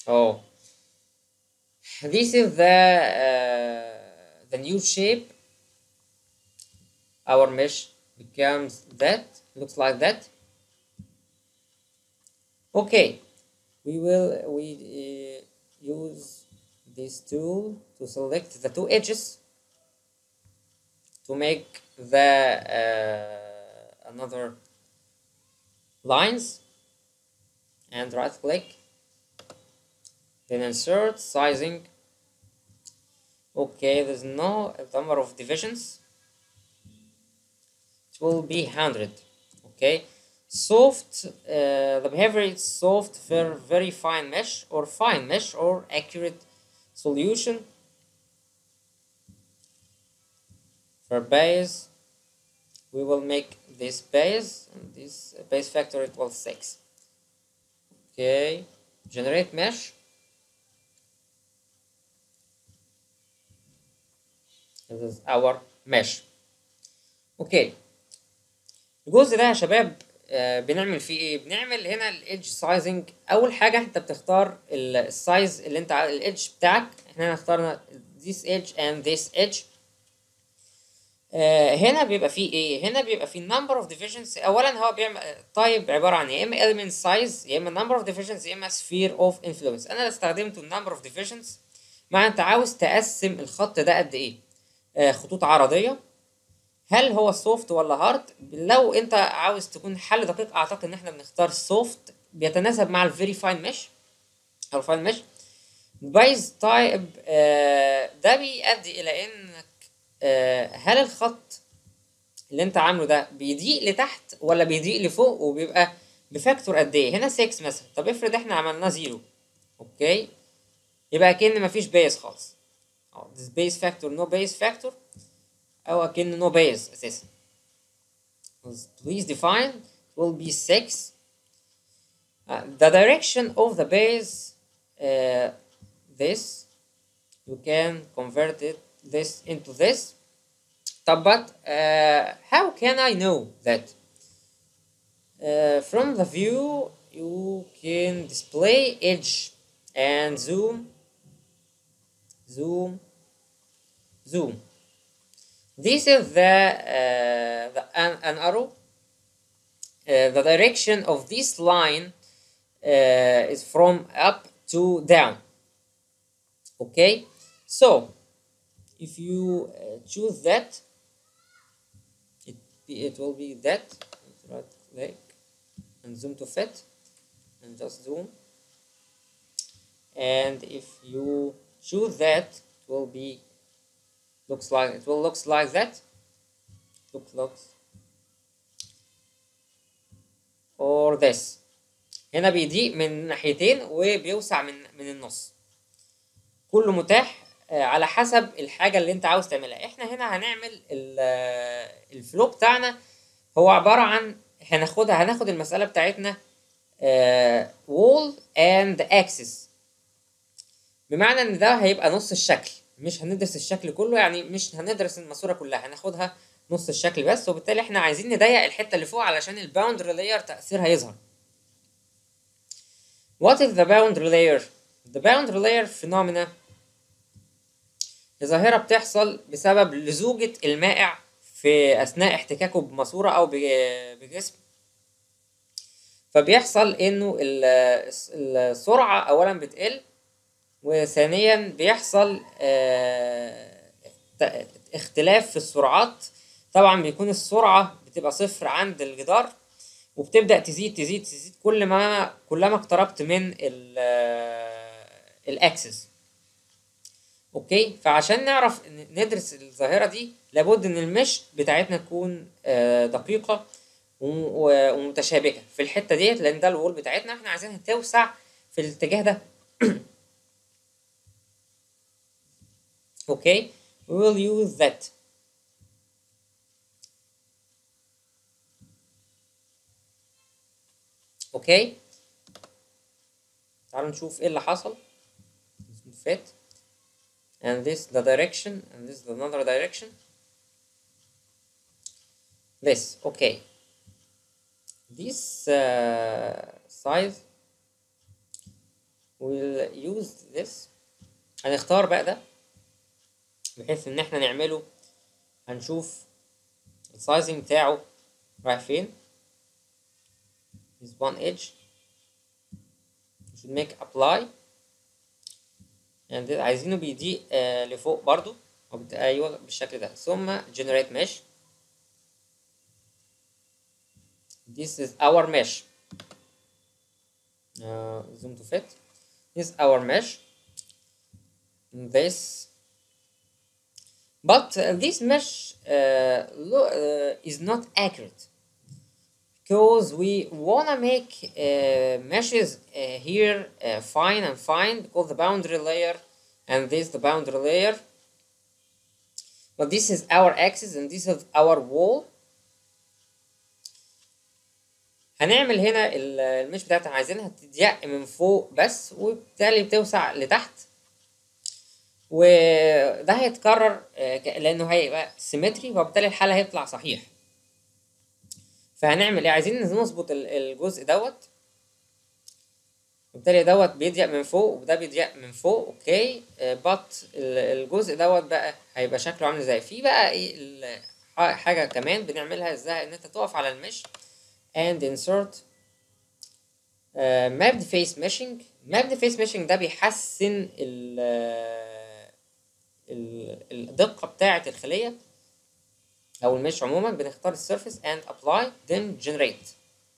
Oh, this is the uh, the new shape. Our mesh becomes that looks like that. Okay, we will we uh, use this tool to select the two edges to make the uh, another lines and right click then insert sizing okay there's no number of divisions it will be 100 okay soft uh, the behavior is soft for very fine mesh or fine mesh or accurate solution for base we will make this base and this base factor equals 6 okay generate mesh this is our mesh اوكي الجزء ده يا شباب آه، بنعمل فيه ايه بنعمل هنا الايدج سايزنج اول حاجه انت بتختار ال- السايز اللي انت الايدج بتاعك احنا هنا اخترنا this edge and this edge آه، هنا بيبقى فيه ايه هنا بيبقى فيه number of divisions اولا هو بيعمل طيب عباره عن يا اما element size يا اما number of divisions يا اما sphere of influence انا استخدمت number of divisions مع انت عاوز تقسم الخط ده قد ايه آه، خطوط عرضيه هل هو سوفت ولا هارد لو انت عاوز تكون حل دقيق اعتقد ان احنا بنختار سوفت بيتناسب مع الفيري فاين مش او فاين مش بايز تايب ده بيؤدي الى انك آه، هل الخط اللي انت عامله ده بيضيق لتحت ولا بيضيق لفوق وبيبقى بفاكتور قد ايه هنا 6 مثلا طب افرض احنا عملناه زيرو اوكي يبقى كأن مفيش بيز خالص اه this base factor no base factor او اكن no base اساسا please define will be 6 Uh, the direction of the base uh, this you can convert it this into this طب but uh, how can I know that uh, from the view you can display edge and zoom zoom zoom this is the, uh, the an, an arrow uh, the direction of this line uh, is from up to down okay so if you uh, choose that it, it will be that right click and zoom to fit and just zoom and if you choose that it will be looks like it will looks like that look looks or this هنا بيضيق من ناحيتين وبيوسع من من النص كله متاح آه، على حسب الحاجة اللي انت عاوز تعملها احنا هنا هنعمل ال- آه، الفلو بتاعنا هو عبارة عن هناخدها هناخد المسألة بتاعتنا آه، wall and axis بمعنى ان ده هيبقى نص الشكل مش هندرس الشكل كله يعني مش هندرس الماسورة كلها هناخدها نص الشكل بس وبالتالي احنا عايزين نضيق الحتة اللي فوق علشان الباوندري لاير تأثيرها يظهر What is the boundary layer? The boundary layer phenomena هي ظاهرة بتحصل بسبب لزوجة المائع في أثناء احتكاكه بماسورة أو بج- بجسم فبيحصل إنه ال- السرعة أولا بتقل وثانيا بيحصل آه، ت- اختلاف في السرعات طبعا بيكون السرعة بتبقى صفر عند الجدار وبتبدأ تزيد تزيد تزيد كل ما كلما اقتربت من ال الاكسس اوكي فعشان نعرف ن- ندرس الظاهرة دي لابد ان المش بتاعتنا تكون آه، دقيقة وم- و- ومتشابكة في الحتة ديت لان ده الوول بتاعتنا احنا عايزينها توسع في الاتجاه ده اوكي we will use that اوكي تعالوا نشوف ايه اللي حصل fit and this the direction and this is another direction this okay this uh, size we'll use this هنختار بقى ده بحيث ان احنا نعمله هنشوف السايزنج بتاعه رايح فين is one edge should make apply and then عايزينه بيضيق آه لفوق برضو وبت- ايوه بالشكل ده ثم generate mesh this is our mesh uh, zoom to fit this is our mesh this but uh, this mesh uh, lo- uh, is not accurate because we wanna make uh, meshes uh, here uh, fine and fine because the boundary layer and this the boundary layer but this is our axis and this is our wall هنعمل هنا ال- المش بتاعتنا عايزينها تضيق من فوق بس وبالتالي بتوسع لتحت وده هيتكرر آه، ك- لانه هيبقى سيمتري وبالتالي الحل هيطلع صحيح فهنعمل ايه عايزين نظبط ال- الجزء دوت وبالتالي دوت بيضيق من فوق وده بيضيق من فوق اوكي بط الجزء دوت بقى هيبقى شكله عامل ازاي في بقى ايه ال- ح- حاجه كمان بنعملها ازاي ان انت تقف على المش and insert uh, mapped face meshing mapped face meshing ده بيحسن ال ال- الدقة بتاعة الخلية أو المش عموما بنختار السيرفيس and apply then generate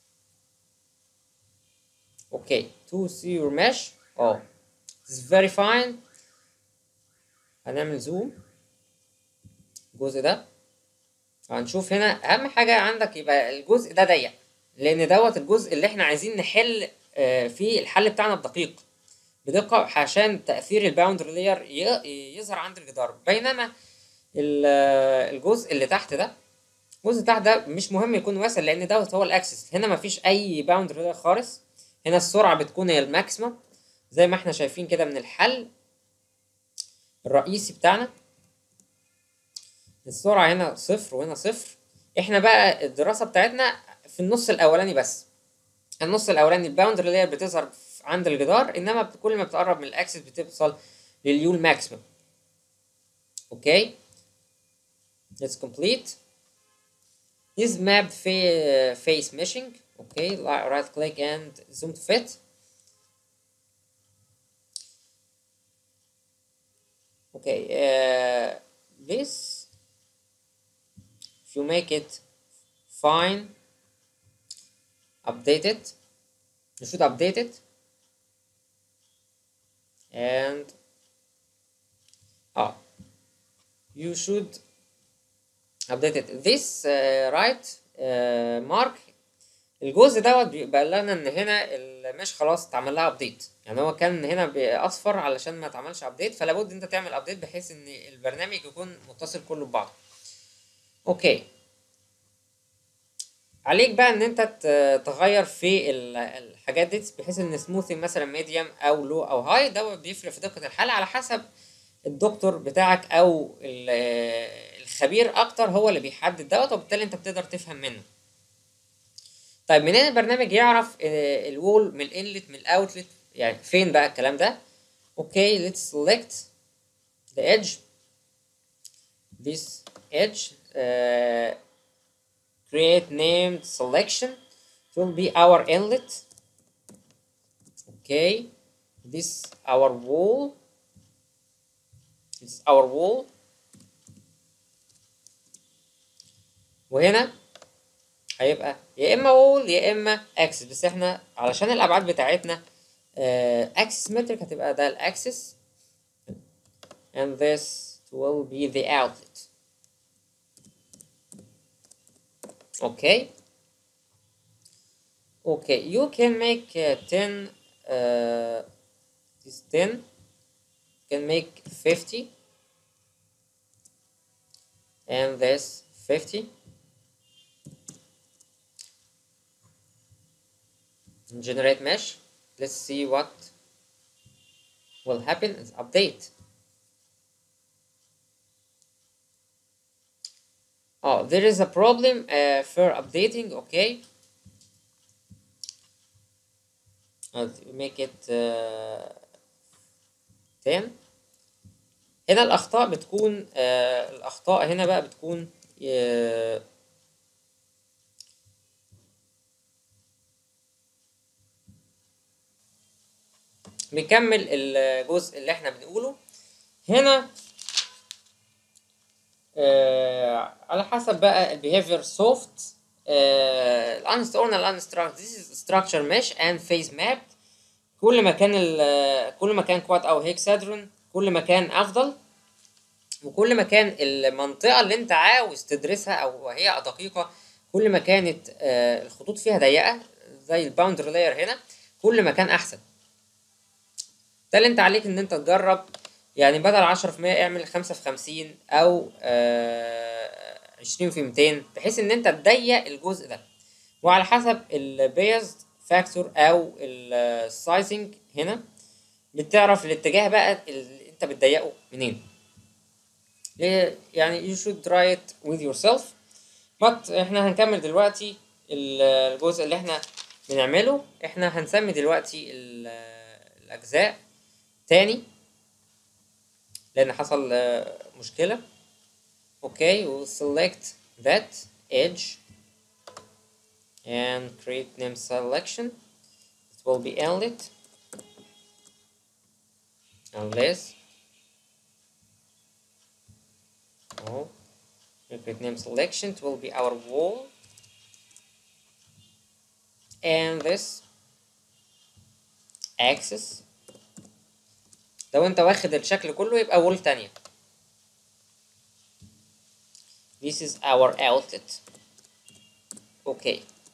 okay to see your mesh oh this is very fine هنعمل زوم الجزء ده هنشوف هنا اهم حاجه عندك يبقى الجزء ده ضيق لان دوت الجزء اللي احنا عايزين نحل آه، فيه الحل بتاعنا بدقيق بدقه عشان تاثير الباوندري لاير يظهر عند الجدار بينما ال- آه، الجزء اللي تحت ده الجزء اللي تحت ده مش مهم يكون واسع لان دوت هو الاكسس هنا مفيش اي باوندري لاير خالص هنا السرعه بتكون هي الماكسيمم زي ما احنا شايفين كده من الحل الرئيسي بتاعنا السرعة هنا صفر وهنا صفر احنا بقى الدراسة بتاعتنا في النص الأولاني بس النص الأولاني الباوندري لاير بتظهر في- عند الجدار إنما بت- كل ما بتقرب من الأكسس بتوصل لليول ماكسيمم اوكي let's complete is mapped fa- face meshing okay li- right click and zoom to fit okay uh, this if you make it fine update it you should update it and oh you should update it this uh, right uh, mark الجزء دوت بيبقى لنا ان هنا المش خلاص اتعمل لها ابديت يعني هو كان هنا باصفر علشان ما اتعملش ابديت فلا بد انت تعمل ابديت بحيث ان البرنامج يكون متصل كله ببعضه اوكي عليك بقى ان انت ت- تغير في ال- الحاجات دي بحيث ان سموثنج مثلا ميديوم او لو او هاي ده بيفرق في دقة الحل على حسب الدكتور بتاعك او ال- الخبير اكتر هو اللي بيحدد دوت وبالتالي انت بتقدر تفهم منه طيب منين البرنامج يعرف آه، الوول من الانلت من الاوتلت يعني فين بقى الكلام ده اوكي let's select the edge this edge uh, create named selection it will be our inlet okay this our wall this is our wall وهنا هيبقى يا اما وول يا اما اكسس بس احنا علشان الابعاد بتاعتنا اكسس مترك هتبقى ده الاكسس and this will be the outlet okay okay you can make uh, 10 uh, this 10 can make 50 and this 50 generate mesh let's see what will happen is update oh there is a problem uh, for updating okay make it uh, 10 هنا الأخطاء بتكون آه الأخطاء هنا بقى بتكون آه نكمل الجزء اللي احنا بنقوله هنا آه على حسب بقى البيهيفير سوفت الانستورن الانستراكت this is structure mesh and phase map كل ما كان ال- كل ما كان كواد او هيكسادرون كل ما كان افضل وكل ما كان المنطقه اللي انت عاوز تدرسها او هي دقيقه كل ما كانت آه، الخطوط فيها ضيقه زي الباوندر لاير هنا كل ما كان احسن ده اللي انت عليك ان انت تجرب يعني بدل عشرة في المية اعمل خمسة في خمسين او عشرين في ميتين بحيث ان انت تضيق الجزء ده وعلى حسب البيز فاكتور او السايزنج هنا بتعرف الاتجاه بقى اللي انت بتضيقه منين ليه؟ يعني you should try it with yourself but احنا هنكمل دلوقتي ال- الجزء اللي احنا بنعمله احنا هنسمي دلوقتي ال- الاجزاء تاني لان حصل آه، مشكلة اوكي و select that edge and create name selection it will be inlet unless oh create name selection it will be our wall and this axis لو انت واخد الشكل كله يبقى وول تانية this is our outlet okay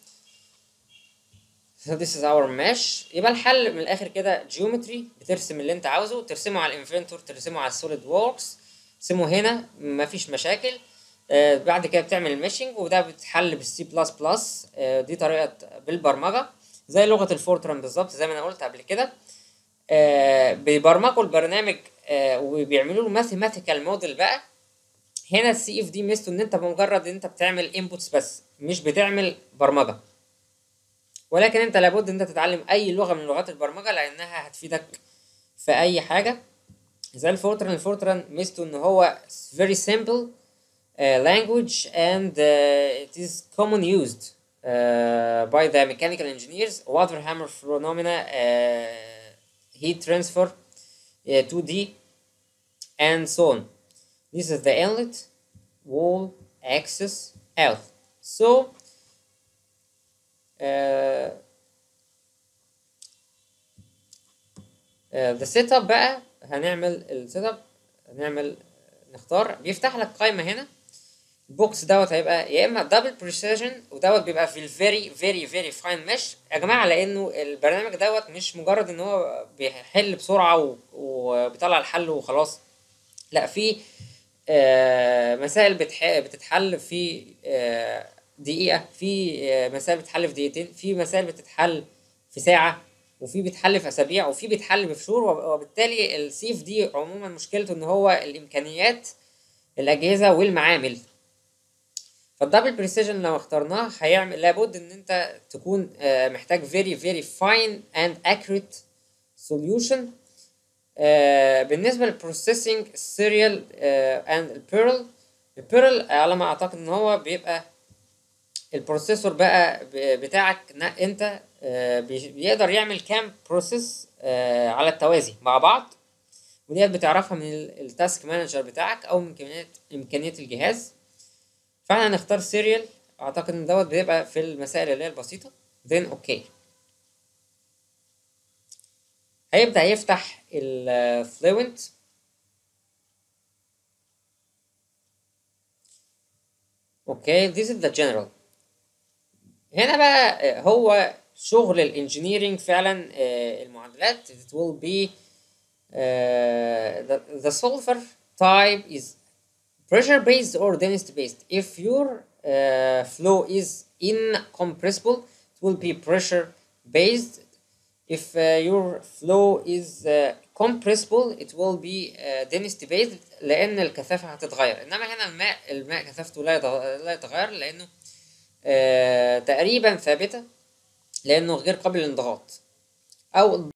so this is our mesh يبقى الحل من الاخر كده geometry بترسم اللي انت عاوزه ترسمه على الانفنتور ترسمه على السوليد ووركس ترسمه هنا مفيش مشاكل آه بعد كده بتعمل الميشنج وده بتحل بالسي بلس بلس دي طريقه بالبرمجه زي لغه الفورتران بالظبط زي ما انا قلت قبل كده آه بيبرمجوا البرنامج آه وبيعملوا له ماثيماتيكال موديل بقى هنا السي اف دي ميزته ان انت بمجرد ان انت بتعمل انبوتس بس مش بتعمل برمجه ولكن انت لابد ان انت تتعلم اي لغه من لغات البرمجه لانها هتفيدك في اي حاجه زي الفورتران الفورتران ميزته ان هو very simple uh, language and uh, it is common used uh, by the mechanical engineers water hammer phenomena uh, heat transfer uh, 2D and so on this is the inlet wall axis out so uh, the setup بقى هنعمل السيت اب هنعمل نختار بيفتح لك قائمه هنا البوكس دوت هيبقى يا اما دبل بريسيجن ودوت بيبقى في الفيري فيري فيري فاين مش يا جماعه لانه البرنامج دوت مش مجرد ان هو بيحل بسرعه و- وبيطلع الحل وخلاص لا في آه، مسائل بتح... بتتحل في آه، دقيقة في آه، مسائل بتتحل في دقيقتين في مسائل بتتحل في ساعة وفي بيتحل في أسابيع وفي بيتحل في شهور وب- وبالتالي السي اف دي عموما مشكلته إن هو الإمكانيات الأجهزة والمعامل فالدبل بريسيجن لو اخترناه هيعمل لابد ان انت تكون آه، محتاج very very fine and accurate solution آه، بالنسبة للبروسيسنج السيريال اند البيرل البيرل على ما اعتقد ان هو بيبقى البروسيسور بقى ب- بتاعك ن- انت آه، بي- بيقدر يعمل كام بروسيس على التوازي مع بعض وديت بتعرفها من التاسك مانجر بتاعك او من امكانيات امكانيات الجهاز فاحنا هنختار سيريال اعتقد ان دوت بيبقى في المسائل اللي هي البسيطه then اوكي هيبدأ يفتح الفلوينت اوكي this is the general هنا بقى آه، هو شغل الانجينيرينج فعلا آه، المعادلات it will be uh, the, the sulfur type is pressure based or density based if your uh, flow is incompressible it will be pressure based if uh, your flow is uh, compressible it will be uh, density based لان الكثافه هتتغير انما هنا الماء الماء كثافته لا يتغ- لا يتغير لانه آه تقريبا ثابته لانه غير قابل للانضغاط او